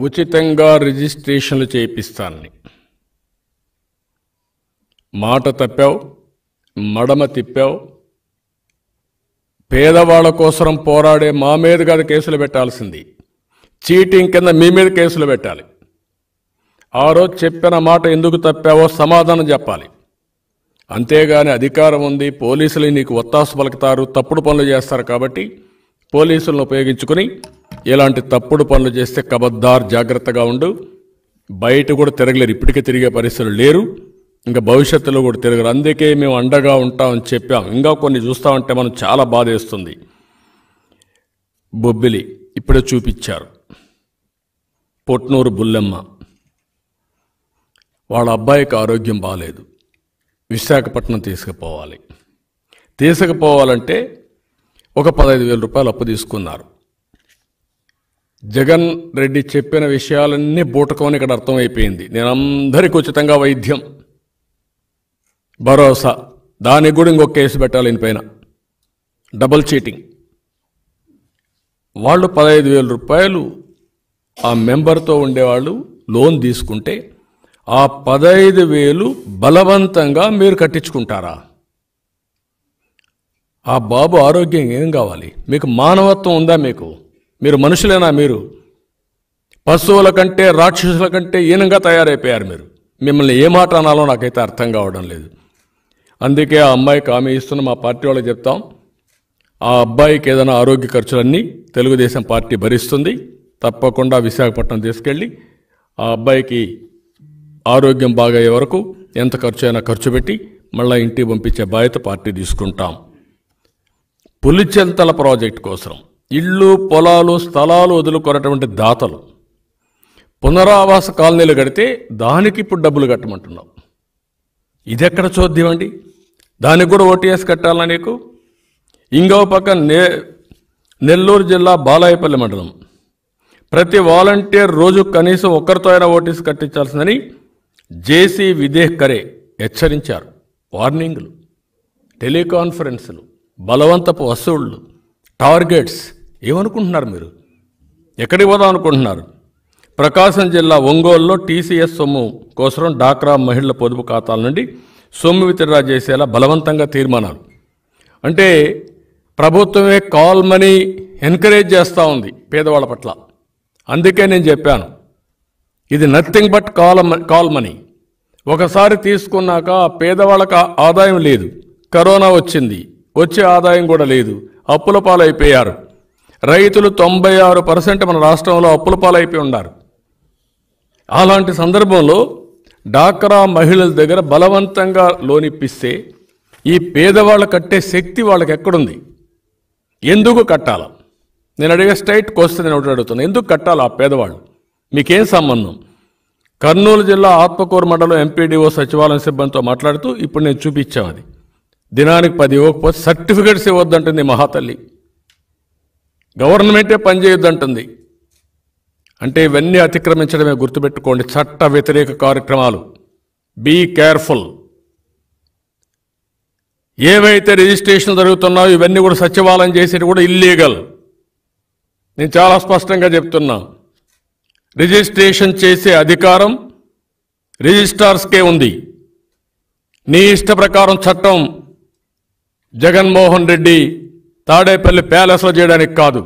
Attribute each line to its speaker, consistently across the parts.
Speaker 1: ఉచితంగా రిజిస్ట్రేషన్లు చేయిస్తానని మాట తప్పావు మడమ తిప్పావు పేదవాళ్ళ కోసం పోరాడే మా మీద కాదు కేసులు పెట్టాల్సింది చీటింగ్ కింద మీ మీద కేసులు పెట్టాలి ఆ రోజు చెప్పిన మాట ఎందుకు తప్పావో సమాధానం చెప్పాలి అంతేగాని అధికారం ఉంది పోలీసులు నీకు ఒత్తాసు పలుకుతారు తప్పుడు పనులు చేస్తారు కాబట్టి పోలీసులను ఉపయోగించుకుని ఇలాంటి తప్పుడు పనులు చేస్తే కబద్దార్ జాగ్రత్తగా ఉండు బయట కూడా తిరగలేరు ఇప్పటికే తిరిగే పరిస్థితులు లేరు ఇంకా భవిష్యత్తులో కూడా తిరగరు అందుకే మేము అండగా ఉంటామని చెప్పాం ఇంకా కొన్ని చూస్తామంటే మనం చాలా బాధేస్తుంది బొబ్బిలి ఇప్పుడే చూపించారు పొట్నూరు బుల్లెమ్మ వాళ్ళ అబ్బాయికి ఆరోగ్యం బాగాలేదు విశాఖపట్నం తీసుకుపోవాలి తీసుకుపోవాలంటే ఒక పదహైదు వేల రూపాయలు అప్పు తీసుకున్నారు జగన్ రెడ్డి చెప్పిన విషయాలన్నీ బూటకమని ఇక్కడ అర్థమైపోయింది నేను అందరికీ ఉచితంగా వైద్యం భరోసా దానికి కూడా ఇంకొక కేసు పెట్టాలి ఈయన పైన డబుల్ చీటింగ్ వాళ్ళు పదహైదు వేల రూపాయలు ఆ మెంబర్తో ఉండేవాళ్ళు లోన్ తీసుకుంటే ఆ పదహైదు వేలు బలవంతంగా మీరు కట్టించుకుంటారా ఆ బాబు ఆరోగ్యం ఏం కావాలి మీకు మానవత్వం ఉందా మీకు మీరు మనుషులేనా మీరు పశువుల కంటే రాక్షసుల కంటే ఈనంగా తయారైపోయారు మీరు మిమ్మల్ని ఏ మాట అనాలో నాకైతే అర్థం కావడం లేదు అందుకే ఆ అమ్మాయికి హామీ ఇస్తున్న మా పార్టీ వాళ్ళకి చెప్తాం ఆ అబ్బాయికి ఏదైనా ఆరోగ్య ఖర్చులన్నీ తెలుగుదేశం పార్టీ భరిస్తుంది తప్పకుండా విశాఖపట్నం తీసుకెళ్ళి ఆ అబ్బాయికి ఆరోగ్యం బాగయ్యే వరకు ఎంత ఖర్చు అయినా ఖర్చు పెట్టి మళ్ళీ ఇంటికి పంపించే బాధ్యత పార్టీ తీసుకుంటాం పులిచెంతల ప్రాజెక్ట్ కోసం ఇళ్ళు పొలాలు స్థలాలు వదులుకున్నటువంటి దాతలు పునరావాస కాలనీలు కడితే దానికి ఇప్పుడు డబ్బులు కట్టమంటున్నాం ఇది ఎక్కడ చూద్దామండి దానికి కూడా ఓటీఎస్ కట్టాలా నీకు ఇంకో పక్క నే నెల్లూరు జిల్లా బాలాయపల్లి మండలం ప్రతి వాలంటీర్ రోజు కనీసం ఒక్కరితో అయినా ఓటీఎస్ కట్టించాల్సిందని జేసీ విదేహ్ కరే హెచ్చరించారు వార్నింగ్లు టెలికాన్ఫరెన్సులు బలవంతపు వసూళ్లు టార్గెట్స్ ఏమనుకుంటున్నారు మీరు ఎక్కడికి పోదాం అనుకుంటున్నారు ప్రకాశం జిల్లా ఒంగోలులో టీసీఎస్ సొమ్ము కోసం డాక్రా మహిళల పొదుపు ఖాతాల నుండి సొమ్ము విత్డ్రా చేసేలా బలవంతంగా తీర్మానాలు అంటే ప్రభుత్వమే కాల్ మనీ ఎంకరేజ్ చేస్తూ ఉంది పేదవాళ్ళ పట్ల అందుకే నేను చెప్పాను ఇది nothing but call call money ఒకసారి తీసుకున్నాక ఆ పేదవాళ్ళకి ఆ- ఆదాయం లేదు కరోనా వచ్చింది వచ్చే ఆదాయం కూడా లేదు అప్పుల పాలైపోయారు రైతులు తొంభై ఆరు పర్సెంట్ మన రాష్ట్రంలో అప్పుల పాలైపోయి ఉన్నారు అలాంటి సందర్భంలో డాక్రా మహిళల దగ్గర బలవంతంగా లోన్ ఇప్పిస్తే ఈ పేదవాళ్ళు కట్టే శక్తి వాళ్ళకి ఎక్కడుంది ఎందుకు కట్టాల నేను అడిగే స్ట్రైట్ క్వశ్చన్ నేను ఒకటి అడుగుతున్నా ఎందుకు కట్టాలి ఆ పేదవాళ్ళు మీకేం సంబంధం కర్నూలు జిల్లా ఆత్మకూరు మండలం ఎంపీడీఓ సచివాలయం సిబ్బందితో మాట్లాడుతూ ఇప్పుడు నేను చూపించాం అది దినానికి పది ఇవ్వకపోతే సర్టిఫికెట్స్ ఇవ్వద్దంటుంది ఈ మహాతల్లి గవర్నమెంటే పనిచేయొద్దంటుంది అంటే ఇవన్నీ అతిక్రమించడమే గుర్తుపెట్టుకోండి చట్ట వ్యతిరేక కార్యక్రమాలు బీ కేర్ఫుల్ ఏవైతే రిజిస్ట్రేషన్ జరుగుతున్నాయో ఇవన్నీ కూడా సచివాలయం చేసేది కూడా ఇల్లీగల్ నేను చాలా స్పష్టంగా చెప్తున్నా రిజిస్ట్రేషన్ చేసే అధికారం రిజిస్ట్రార్స్కే ఉంది నీ ఇష్ట ప్రకారం చట్టం జగన్మోహన్ రెడ్డి తాడేపల్లి ప్యాలెస్లో చేయడానికి కాదు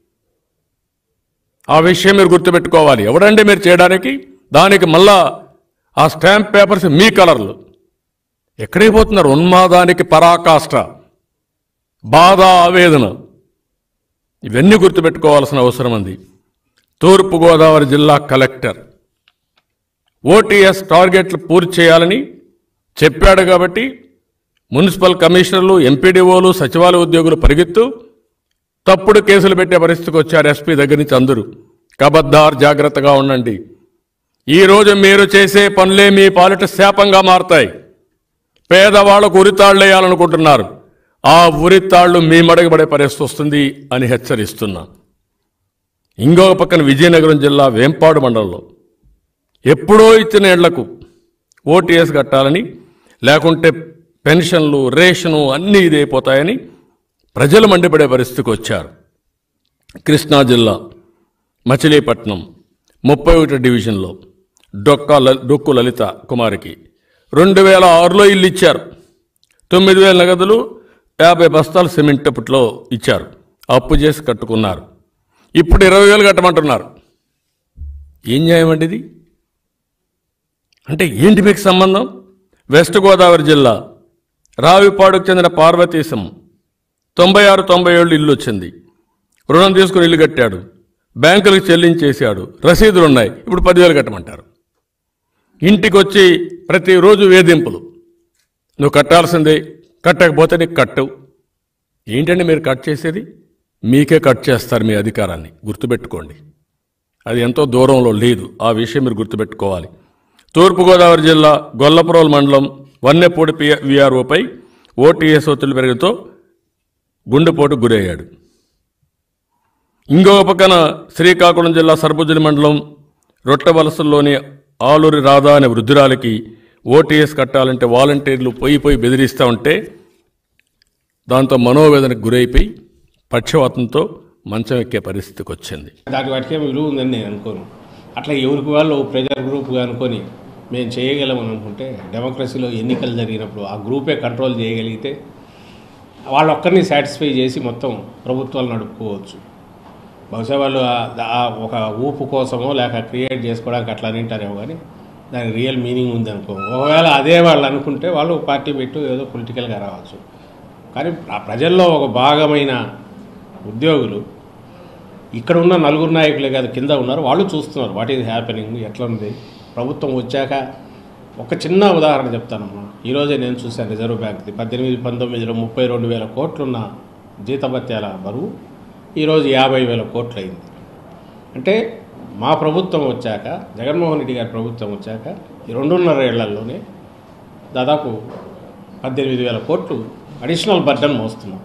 Speaker 1: ఆ విషయం మీరు గుర్తుపెట్టుకోవాలి ఎవడండి మీరు చేయడానికి దానికి మళ్ళా ఆ స్టాంప్ పేపర్స్ మీ కలర్లు ఎక్కడికి పోతున్నారు ఉన్మాదానికి పరాకాష్ట బాధ ఆవేదన ఇవన్నీ గుర్తుపెట్టుకోవాల్సిన అవసరం ఉంది తూర్పుగోదావరి జిల్లా కలెక్టర్ ఓటీఎస్ టార్గెట్లు పూర్తి చేయాలని చెప్పాడు కాబట్టి మున్సిపల్ కమిషనర్లు ఎంపీడీఓలు సచివాలయ ఉద్యోగులు పరిగెత్తు తప్పుడు కేసులు పెట్టే పరిస్థితికి వచ్చారు ఎస్పీ దగ్గర నుంచి అందరూ కబద్దార్ జాగ్రత్తగా ఉండండి ఈరోజు మీరు చేసే పనులే మీ పాలిట శాపంగా మారతాయి పేదవాళ్లకు ఉరితాళ్ళు వేయాలనుకుంటున్నారు ఆ ఉరితాళ్లు మీ మడగబడే పరిస్థితి వస్తుంది అని హెచ్చరిస్తున్నా ఇంకొక పక్కన విజయనగరం జిల్లా వేంపాడు మండలంలో ఎప్పుడో ఇచ్చిన ఇళ్లకు ఓటీఎస్ కట్టాలని లేకుంటే పెన్షన్లు రేషను అన్నీ ఇదైపోతాయని ప్రజలు మండిపడే పరిస్థితికి వచ్చారు కృష్ణా జిల్లా మచిలీపట్నం ముప్పై ఒకటి డివిజన్లో డొక్కా ల- డొక్కు లలిత కుమారికి రెండు వేల ఆరులో ఇల్లు ఇచ్చారు తొమ్మిది వేల నగదులు యాభై బస్తాలు సిమెంట్ అప్పట్లో ఇచ్చారు అప్పు చేసి కట్టుకున్నారు ఇప్పుడు ఇరవై వేలు కట్టమంటున్నారు ఏం న్యాయం అండి ఇది అంటే ఏంటి మీకు సంబంధం వెస్ట్ గోదావరి జిల్లా రావిపాడుకు చెందిన పార్వతీశం తొంభై ఆరు తొంభై ఏళ్ళు ఇల్లు వచ్చింది రుణం తీసుకుని ఇల్లు కట్టాడు బ్యాంకులకు చెల్లించేశాడు రసీదులు ఉన్నాయి ఇప్పుడు పదివేలు కట్టమంటారు ఇంటికి వచ్చి ప్రతిరోజు వేధింపులు నువ్వు కట్టాల్సిందే కట్టకపోతే నీకు కట్టవు ఏంటండి మీరు కట్ చేసేది మీకే కట్ చేస్తారు మీ అధికారాన్ని గుర్తుపెట్టుకోండి అది ఎంతో దూరంలో లేదు ఆ విషయం మీరు గుర్తుపెట్టుకోవాలి తూర్పుగోదావరి జిల్లా గొల్లపురోలు మండలం వన్నెపూడి పి విఆర్ఓపై ఓటీఎస్ ఒత్తిడి పెరగతో గుండెపోటు గురయ్యాడు ఇంకొక పక్కన శ్రీకాకుళం జిల్లా సర్బుజులి మండలం రొట్టవలసల్లోని ఆలూరి రాధా అనే వృద్ధురాలికి ఓటీఎస్ కట్టాలంటే వాలంటీర్లు పోయి పోయి బెదిరిస్తూ ఉంటే దాంతో మనోవేదనకు గురైపోయి పక్షవాతంతో మంచం ఎక్కే పరిస్థితికి వచ్చింది
Speaker 2: దాని వాటికే విలువ ఉందని నేను అనుకోను అట్లా ఎవరికి వాళ్ళు ప్రెజర్ గ్రూప్గా అనుకొని మేము చేయగలమని అనుకుంటే డెమోక్రసీలో ఎన్నికలు జరిగినప్పుడు ఆ గ్రూపే కంట్రోల్ చేయగలిగితే వాళ్ళొక్కరిని సాటిస్ఫై చేసి మొత్తం ప్రభుత్వాలు నడుపుకోవచ్చు బహుశా వాళ్ళు ఆ- ఆ ఒక ఊపు కోసమో లేక క్రియేట్ చేసుకోవడానికి అట్లా అంటారేమో కానీ దానికి రియల్ మీనింగ్ ఉంది అనుకో ఒకవేళ అదే వాళ్ళు అనుకుంటే వాళ్ళు పార్టీ పెట్టు ఏదో పొలిటికల్గా రావచ్చు కానీ ఆ ప్రజల్లో ఒక భాగమైన ఉద్యోగులు ఇక్కడ ఉన్న నలుగురు నాయకులే కాదు కింద ఉన్నారు వాళ్ళు చూస్తున్నారు వాట్ ఈజ్ హ్యాపెనింగ్ ఎట్లా ఉంది ప్రభుత్వం వచ్చాక ఒక చిన్న ఉదాహరణ చెప్తానమ్మా ఈరోజే నేను చూశాను రిజర్వ్ బ్యాంక్ది పద్దెనిమిది పంతొమ్మిదిలో ముప్పై రెండు వేల కోట్లున్న జీతభత్యాల బరువు ఈరోజు యాభై వేల కోట్లు అయింది అంటే మా ప్రభుత్వం వచ్చాక జగన్మోహన్ రెడ్డి గారి ప్రభుత్వం వచ్చాక ఈ రెండున్నర ఏళ్లలోనే దాదాపు పద్దెనిమిది వేల కోట్లు అడిషనల్ బర్డన్ మోస్తున్నాం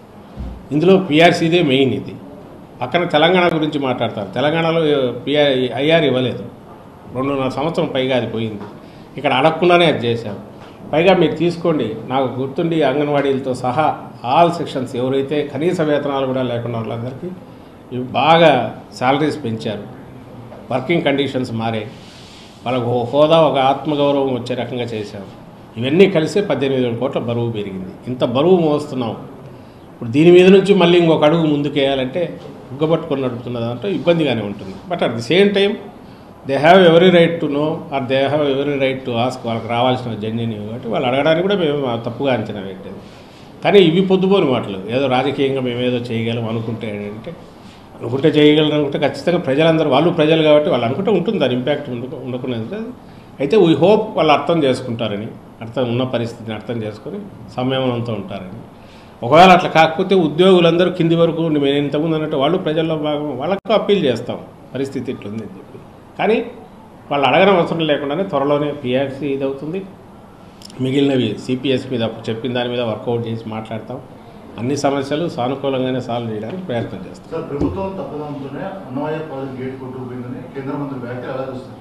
Speaker 2: ఇందులో పిఆర్సీదే మెయిన్ ఇది పక్కన తెలంగాణ గురించి మాట్లాడతారు తెలంగాణలో పిఆర్ ఐఆర్ ఇవ్వలేదు రెండున్నర సంవత్సరం పైగా అది పోయింది ఇక్కడ అడగకుండానే అది చేశాం పైగా మీరు తీసుకోండి నాకు గుర్తుండి అంగన్వాడీలతో సహా ఆల్ సెక్షన్స్ ఎవరైతే కనీస వేతనాలు కూడా లేకుండా వాళ్ళందరికీ ఇవి బాగా శాలరీస్ పెంచారు వర్కింగ్ కండిషన్స్ మారాయి వాళ్ళకు ఒక హోదా ఒక ఆత్మగౌరవం వచ్చే రకంగా చేశాం ఇవన్నీ కలిసి పద్దెనిమిది వేల కోట్ల బరువు పెరిగింది ఇంత బరువు మోస్తున్నాం ఇప్పుడు దీని మీద నుంచి మళ్ళీ ఇంకొక అడుగు ముందుకు వేయాలంటే ఉగ్గబట్టుకొని నడుపుతున్న దాంట్లో ఇబ్బందిగానే ఉంటుంది but at the same time they have every right to know or they have every right to ask వాళ్ళకి రావాల్సిన జెన్యున్ కాబట్టి వాళ్ళు అడగడానికి కూడా మేము తప్పుగా అంచనా పెట్టేది కానీ ఇవి పొద్దుపోని మాటలు ఏదో రాజకీయంగా మేము ఏదో చేయగలం అనుకుంటే అంటే అనుకుంటే చేయగలరు అనుకుంటే ఖచ్చితంగా ప్రజలందరూ వాళ్ళు ప్రజలు కాబట్టి వాళ్ళు అనుకుంటే ఉంటుంది దాని ఇంపాక్ట్ ఉండకు ఉండకుండా అయితే వీ హోప్ వాళ్ళు అర్థం చేసుకుంటారని అర్థం ఉన్న పరిస్థితిని అర్థం చేసుకొని సంయమనంతో ఉంటారని ఒకవేళ అట్లా కాకపోతే ఉద్యోగులందరూ కింది వరకు ఉండి మేము ఇంతకుముందు అన్నట్టు వాళ్ళు ప్రజల్లో భాగం వాళ్ళకు అప్పీల్ చేస్తాం పరిస్థితి ఇట్లుంది అని చెప్పి కానీ వాళ్ళు అడగడం అవసరం లేకుండానే త్వరలోనే పిఆర్సీ ఇది అవుతుంది మిగిలినవి సిపిఎస్ మీద అప్పుడు చెప్పిన దాని మీద వర్కౌట్ చేసి మాట్లాడతాం అన్ని సమస్యలు సానుకూలంగానే సాల్వ్ చేయడానికి ప్రయత్నం చేస్తాం
Speaker 3: సార్ ప్రభుత్వం తప్పదంతోనే అన్నమయ్య ప్రాజెక్ట్ గేట్ కొట్టుకుపోయిందని కేంద్ర మంత్రి వ్యాఖ్యలు ఎలా చూస్తారు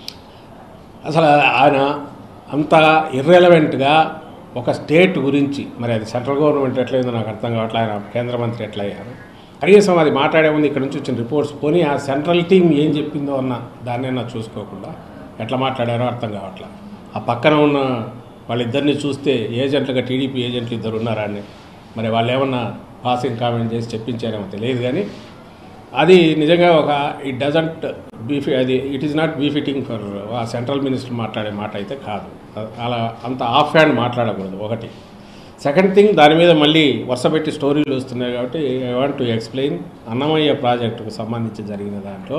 Speaker 2: అసలు ఆయన అంత ఇర్రెలవెంట్గా ఒక స్టేట్ గురించి మరి అది సెంట్రల్ గవర్నమెంట్ ఎట్లయిందో నాకు అర్థం కావట్లే ఆయన కేంద్ర మంత్రి ఎట్లా అయ్యారు కనీసం అది మాట్లాడే ముందు ఇక్కడ నుంచి వచ్చిన రిపోర్ట్స్ పోనీ ఆ సెంట్రల్ టీం ఏం చెప్పిందో అన్న దాన్నైనా చూసుకోకుండా ఎట్లా మాట్లాడారో అర్థం కావట్లే ఆ పక్కన ఉన్న వాళ్ళిద్దరిని చూస్తే ఏజెంట్లుగా టీడీపీ ఏజెంట్లు ఇద్దరు ఉన్నారా అని మరి వాళ్ళు ఏమన్నా పాసింగ్ కామెంట్ చేసి చెప్పించారేమో తెలియదు కానీ అది నిజంగా ఒక ఇట్ డజంట్ బీఫి అది it is not befitting for a central minister మాట్లాడే మాట అయితే కాదు అలా అంత ఆఫ్ హ్యాండ్ మాట్లాడకూడదు ఒకటి సెకండ్ థింగ్ దాని మీద మళ్ళీ వరుసపెట్టి స్టోరీలు వస్తున్నాయి కాబట్టి I want to explain Annamayya ప్రాజెక్టుకు సంబంధించి జరిగిన దాంట్లో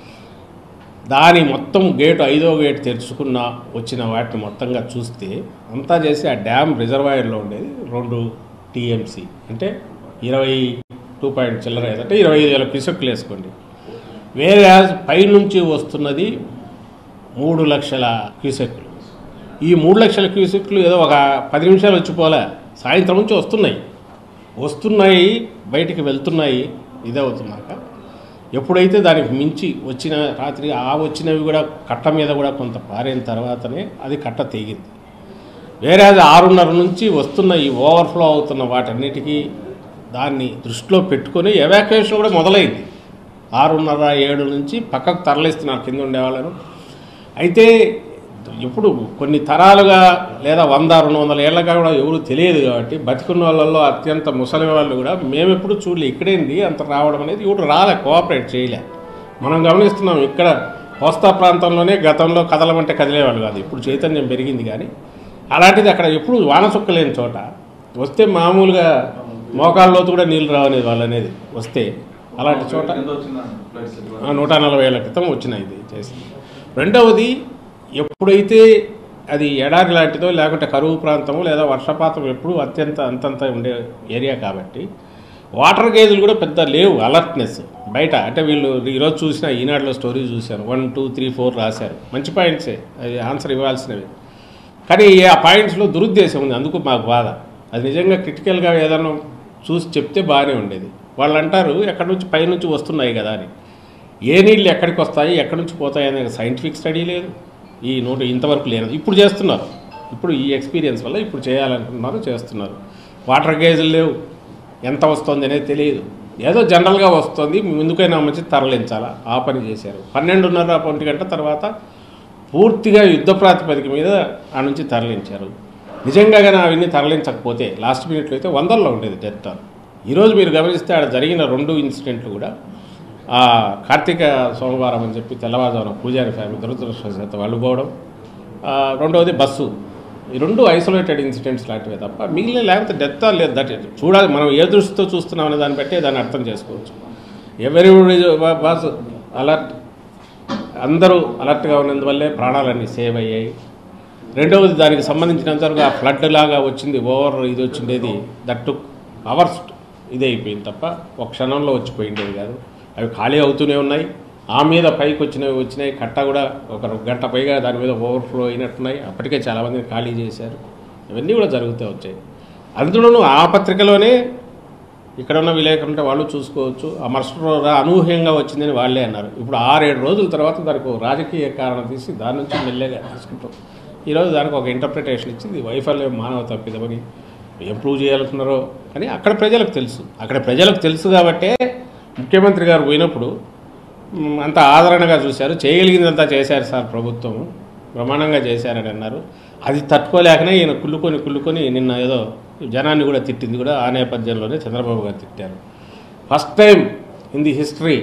Speaker 2: దాని మొత్తం గేటు ఐదో గేట్ తెరుచుకున్న వచ్చిన వాటిని మొత్తంగా చూస్తే అంతా చేసి ఆ డ్యామ్ రిజర్వాయర్లో ఉండేది రెండు టీఎంసీ అంటే ఇరవై టూ పాయింట్ చిల్లర ఏదంటే ఇరవై ఐదు వేల క్యూసెక్లు వేసుకోండి వేరే పైనుంచి వస్తున్నది మూడు లక్షల క్యూసెక్లు ఈ మూడు లక్షల క్యూసెక్లు ఏదో ఒక పది నిమిషాలు వచ్చిపోలే సాయంత్రం నుంచి వస్తున్నాయి వస్తున్నాయి బయటికి వెళ్తున్నాయి ఇదే అవుతున్నాక ఎప్పుడైతే దానికి మించి వచ్చిన రాత్రి ఆ వచ్చినవి కూడా కట్ట మీద కూడా కొంత పారిన తర్వాతనే అది కట్ట తెగింది వేరే అది ఆరున్నర నుంచి వస్తున్న ఈ ఓవర్ఫ్లో అవుతున్న వాటన్నిటికీ దాన్ని దృష్టిలో పెట్టుకొని ఎవాక్యుయేషన్ కూడా మొదలైంది ఆరున్నర ఏడు నుంచి పక్కకు తరలిస్తున్నారు కింద ఉండేవాళ్ళను అయితే ఇప్పుడు కొన్ని తరాలుగా లేదా వంద రెండు వందల ఏళ్ళగా కూడా ఎవరు తెలియదు కాబట్టి బతికున్న వాళ్ళల్లో అత్యంత ముసలి వాళ్ళు కూడా మేము ఎప్పుడు చూడలే ఇక్కడేంది అంత రావడం అనేది ఇప్పుడు రాలే కోఆపరేట్ చేయలే మనం గమనిస్తున్నాం ఇక్కడ కోస్తా ప్రాంతంలోనే గతంలో కదలమంటే కదిలేవాళ్ళు కాదు ఇప్పుడు చైతన్యం పెరిగింది కానీ అలాంటిది అక్కడ ఎప్పుడు వాన చుక్కలేని చోట వస్తే మామూలుగా మోకాళ్ళలోతు కూడా నీళ్ళు రావనేది వాళ్ళు అనేది వస్తే అలాంటి చోట
Speaker 4: ఎంత వచ్చిందండి ఫ్లైట్స్
Speaker 2: ఆ, నూట నలభై ఏళ్ళ క్రితం వచ్చినాయి ఇది చేసి రెండవది ఎప్పుడైతే అది ఎడారి లాంటిదో లేకుంటే కరువు ప్రాంతము లేదా వర్షపాతం ఎప్పుడు అత్యంత అంతంత ఉండే ఏరియా కాబట్టి వాటర్ గేజులు కూడా పెద్ద లేవు అలర్ట్నెస్ బయట అంటే వీళ్ళు ఈరోజు చూసిన ఈనాడులో స్టోరీ చూశాను వన్ టూ త్రీ ఫోర్ రాశారు మంచి పాయింట్సే అది ఆన్సర్ ఇవ్వాల్సినవి కానీ ఆ పాయింట్స్లో దురుద్దేశం ఉంది అందుకు మాకు బాధ అది నిజంగా క్రిటికల్గా ఏదైనా చూసి చెప్తే బాగానే ఉండేది వాళ్ళు అంటారు ఎక్కడి నుంచి పైనుంచి వస్తున్నాయి కదా అని ఏ నీళ్ళు ఎక్కడికి వస్తాయి ఎక్కడి నుంచి పోతాయి అనే సైంటిఫిక్ స్టడీ లేదు ఈ నోటు ఇంతవరకు లేదు ఇప్పుడు చేస్తున్నారు ఇప్పుడు ఈ ఎక్స్పీరియన్స్ వల్ల ఇప్పుడు చేయాలనుకుంటున్నారు చేస్తున్నారు వాటర్ గేజులు లేవు ఎంత వస్తుంది అనేది తెలియదు ఏదో జనరల్గా వస్తుంది ముందుకైనా మంచి తరలించాలా ఆ పని చేశారు పన్నెండున్నర ఒంటి గంట తర్వాత పూర్తిగా యుద్ధ ప్రాతిపదిక మీద ఆ నుంచి తరలించారు నిజంగా కానీ అవన్నీ తరలించకపోతే లాస్ట్ మినిట్లో అయితే వందల్లో ఉండేది డెత్ ఈరోజు మీరు గమనిస్తే ఆడ జరిగిన రెండు ఇన్సిడెంట్లు కూడా ఆ కార్తీక సోమవారం అని చెప్పి తెల్లవారుజామున పూజారి ఫ్యామిలీ దురదృష్టవశాత్తు వాళ్ళు పోవడం ఆ, రెండవది బస్సు ఈ రెండు ఐసోలేటెడ్ ఇన్సిడెంట్స్ లాంటివే తప్ప మిగిలిన లేకపోతే డెత్ లేదు దట్ చూడాలి మనం ఏ దృష్టితో చూస్తున్నాం అనే దాన్ని బట్టి దాన్ని అర్థం చేసుకోవచ్చు ఎవరి బాస్ అలర్ట్ అందరూ అలర్ట్గా ఉన్నందువల్లే ప్రాణాలన్నీ సేవ్ అయ్యాయి రెండవది దానికి సంబంధించినంతవరకు ఆ ఫ్లడ్ లాగా వచ్చింది ఓవర్ ఇది వచ్చిండేది దట్ టుక్ అవర్స్ ఇదే అయిపోయింది తప్ప ఒక క్షణంలో వచ్చిపోయిండేది కాదు అవి ఖాళీ అవుతూనే ఉన్నాయి ఆ మీద పైకి వచ్చినవి వచ్చినాయి కట్ట కూడా ఒక గంట పైగా దాని మీద ఓవర్ఫ్లో అయినట్టున్నాయి అప్పటికే చాలామందిని ఖాళీ చేశారు ఇవన్నీ కూడా జరుగుతూ వచ్చాయి అందులోనూ ఆ పత్రికలోనే ఇక్కడ ఉన్న విలేకరులు ఉంటే వాళ్ళు చూసుకోవచ్చు ఆ మరుసటి రోజు అనూహ్యంగా వచ్చిందని వాళ్ళే అన్నారు ఇప్పుడు ఆరేడు రోజుల తర్వాత దానికి ఒక రాజకీయ కారణం తీసి దాని నుంచి మెల్లగా తీసుకుంటాం ఈరోజు దానికి ఒక ఇంటర్ప్రిటేషన్ ఇచ్చింది వైఫల్యం మానవ తప్పిదమని ఏం ప్రూవ్ చేయాలనుకున్నారో కానీ అక్కడ ప్రజలకు తెలుసు అక్కడ ప్రజలకు తెలుసు కాబట్టే ముఖ్యమంత్రి గారు పోయినప్పుడు మ్, అంత ఆదరణగా చూశారు చేయగలిగిందంతా చేశారు సార్ ప్రభుత్వం బ్రహ్మాండంగా చేశారని అన్నారు అది తట్టుకోలేకనే ఈయన కుళ్ళుకొని కుళ్ళుకొని నిన్న ఏదో జనాన్ని కూడా తిట్టింది కూడా ఆ నేపథ్యంలోనే చంద్రబాబు గారు తిట్టారు first time in the history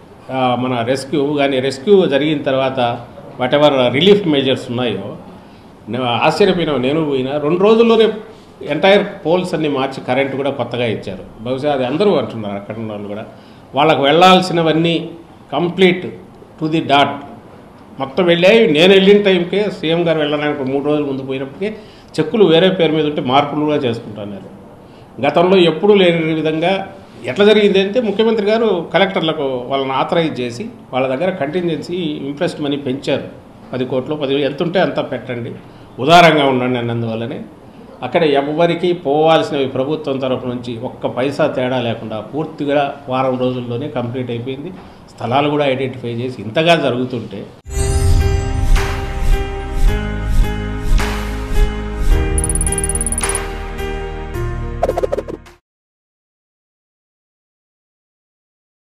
Speaker 2: మన రెస్క్యూ కానీ రెస్క్యూ జరిగిన తర్వాత వాట్ ఎవర్ రిలీఫ్ మెజర్స్ ఉన్నాయో నేను ఆశ్చర్యపోయినా నేను పోయినా రెండు రోజుల్లోనే ఎంటైర్ పోల్స్ అన్ని మార్చి కరెంట్ కూడా కొత్తగా ఇచ్చారు బహుశా అది అందరూ అంటున్నారు అక్కడ ఉన్న వాళ్ళు కూడా వాళ్ళకు వెళ్ళాల్సినవన్నీ కంప్లీట్ టు ది డాట్ మొత్తం వెళ్ళాయి నేను వెళ్ళిన టైంకే సీఎం గారు వెళ్ళడానికి మూడు రోజుల ముందు పోయినప్పటికే చెక్కులు వేరే పేరు మీద ఉంటే మార్పులు కూడా చేసుకుంటున్నారు గతంలో ఎప్పుడూ లేని విధంగా ఎట్లా జరిగింది అంటే ముఖ్యమంత్రి గారు కలెక్టర్లకు వాళ్ళని ఆథరైజ్ చేసి వాళ్ళ దగ్గర కంటింజెన్సీ ఇంట్రెస్ట్ మనీ పెంచారు పది కోట్లు పది ఎంత ఉంటే అంత పెట్టండి ఉదారంగా ఉండండి అన్నందువల్లనే అక్కడ ఎవరికి పోవాల్సినవి ప్రభుత్వం తరఫు నుంచి ఒక్క పైసా తేడా లేకుండా పూర్తిగా వారం రోజుల్లోనే కంప్లీట్ అయిపోయింది స్థలాలు కూడా ఐడెంటిఫై చేసి ఇంతగా జరుగుతుంటే